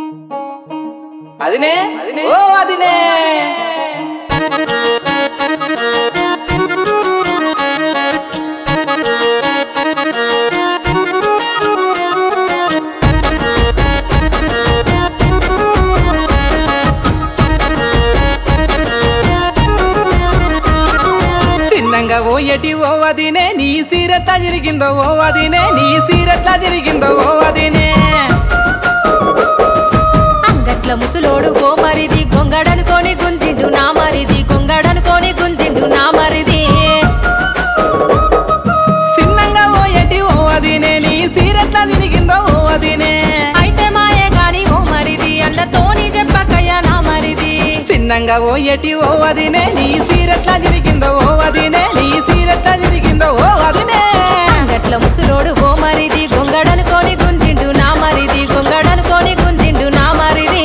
అదినే ఓ అదినే చిన్నంగా ఓ ఎటి ఓ అదినే నీ సీరెట్లా జరిగిందో ఓ అదినే నీ సీరెట్లా జరిగిందో ఓ అదినే అంగట్ల ముసులోడు గో మరిది గొంగడనుకోని గుంజిండు నా మరిది గొంగడనుకోని గుంజిండు నా మరిది చిన్నంగా ఓ ఎటి ఓ అదినే నీ సీరెట్లా జరిగిందో ఓ అదినే అయితే మాయే గాని ఓ మరిది అన్నతోని చెప్పకయ్యా నా మరిది చిన్నంగా ఓ ఎటి ఓ అదినే నీ సీరెట్లా జరిగిందో ఓ అదినే నీ సీరెట్లా జరిగిందో ఓ అదినే అంగట్ల ముసులోడు గో మరిది గొంగడనుకోని గుంజిండు నా మరిది గొంగడనుకోని గుంజిండు నా మరిది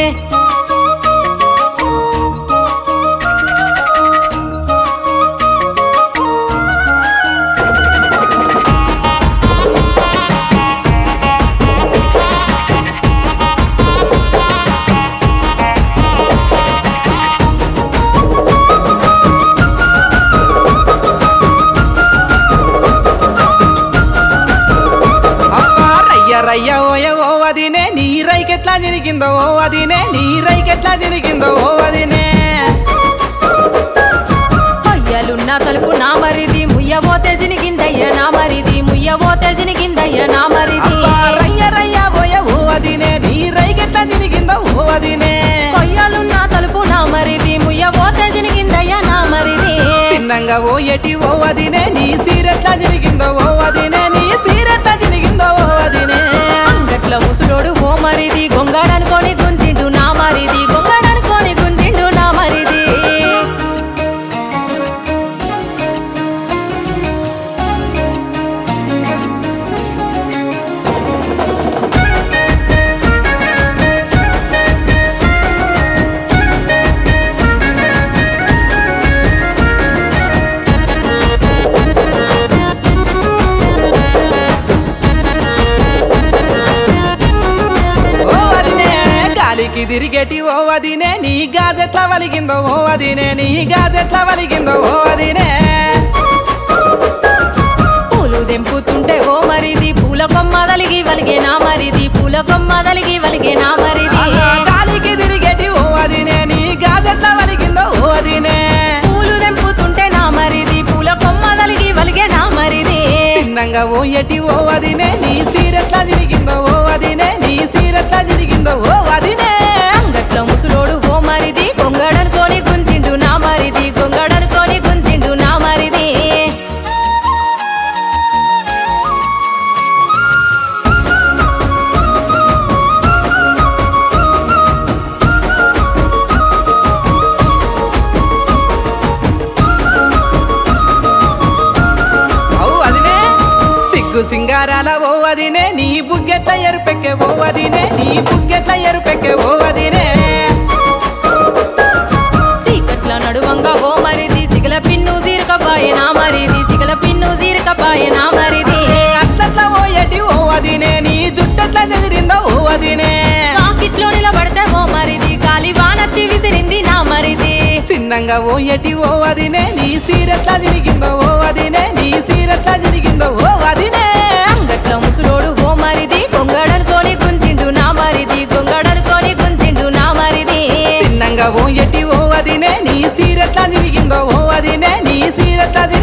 అబ్బా రయ్య రయ్య ఓయ ఓ అదినే నీ రైకెట్లా జరిగిందో ఓ అదినే నీ రైకెట్లా జరిగిందో ఓ అదినే కొయ్యలున్న తలుపు నా మరిది ముయ్యబోతే జినిగిందయ్య నా మరిది ముయ్యబోతే జినిగిందయ్య నా మరిది అబ్బా రయ్య రయ్య ఓయ ఓ అదినే నీ రైకెట్లా జరిగిందో ఓ అదినే కొయ్యలున్న తలుపు నా మరిది ముయ్యబోతే జినిగిందయ్య నా మరిది చిన్నంగా ఓ ఎటి ఓ అదినే నీ సీరెట్లా జరిగిందో ఓ అదినే నీ సీరెట్లా జరిగిందో ఓ అదినే అంగట్ల ముసులోడు ఓ మరిది గొంగాడనుకోని గుంజిండు నా మరిది గొంగాడనుకోని గుంజిండు నా మరిది ఓ అదినే గాలికి తిరిగేటి ఓ అదినే నీ గాజెట్లా వలిగిందో ఓ అదినే నీ గాజెట్లా వలిగిందో ఓ అదినే పూలు దెంపుతుంటే ఓ మరిది పూల కొమ్మ దలిగి వలిగే నా మరిది పూల కొమ్మ దలిగి వలిగే నా మరిది ఆహా, గాలికి తిరిగేటి ఓ అదినే నీ గాజెట్లా వలిగిందో ఓ అదినే పూలు దెంపుతుంటే నా మరిది పూల కొమ్మ దలిగి వలిగే నా మరిది చిన్నంగా ఓ ఎటి ఓ అదినే నీ సీరెట్లా జరిగిందో ఓ అదినే నీ సీరెట్లా జరిగిందో ఓ అదినే అంగట్లో ముసులోడు ఓ మరిది గొంగడనుకోని గుంజిండు నా మరిది గొంగడనుకోని గుంజిండు నా మరిది అవు అదినే సిగ్గు సింగారాల ఓ అదినే నీ బుగ్గెట్ల ఎరుపెక్కే ఓ అదినే నీ బుగ్గెట్ల ఎరుపెక్కే ఓ అదినే సీకట్ల నడువంగా ఓ మరిది సిగల పిన్ను జీరకపాయే నా మరిది సిగల పిన్ను జీరకపాయే నా మరిది అట్లట్ల ఓ ఎటి ఓ అదినే నీ జుట్టెట్ల చెదిరిందో ఓ అదినే పాకిట్లో నిలబడితే ఓ మరిది కాలి వానచ్చి విసిరింది నా మరిది చిన్నంగా ఓ ఎటి ఓ అదినే నీ సీరెట్లా జరిగిందో ఓ అదినే నీ సీరెట్లా జరిగిందో ఓ అదినే అంగట్లో ముసులోడు ఓ మరిది గొంగడనుకోని గుంజిండు నా మరిది గొంగడనుకోని గుంజిండు నా మరిది చిన్నంగా ఓ ఎటి ఓ అదినే నీ సీరెట్లా జరిగిందో ఓ అదినే నీ సీరెట్లా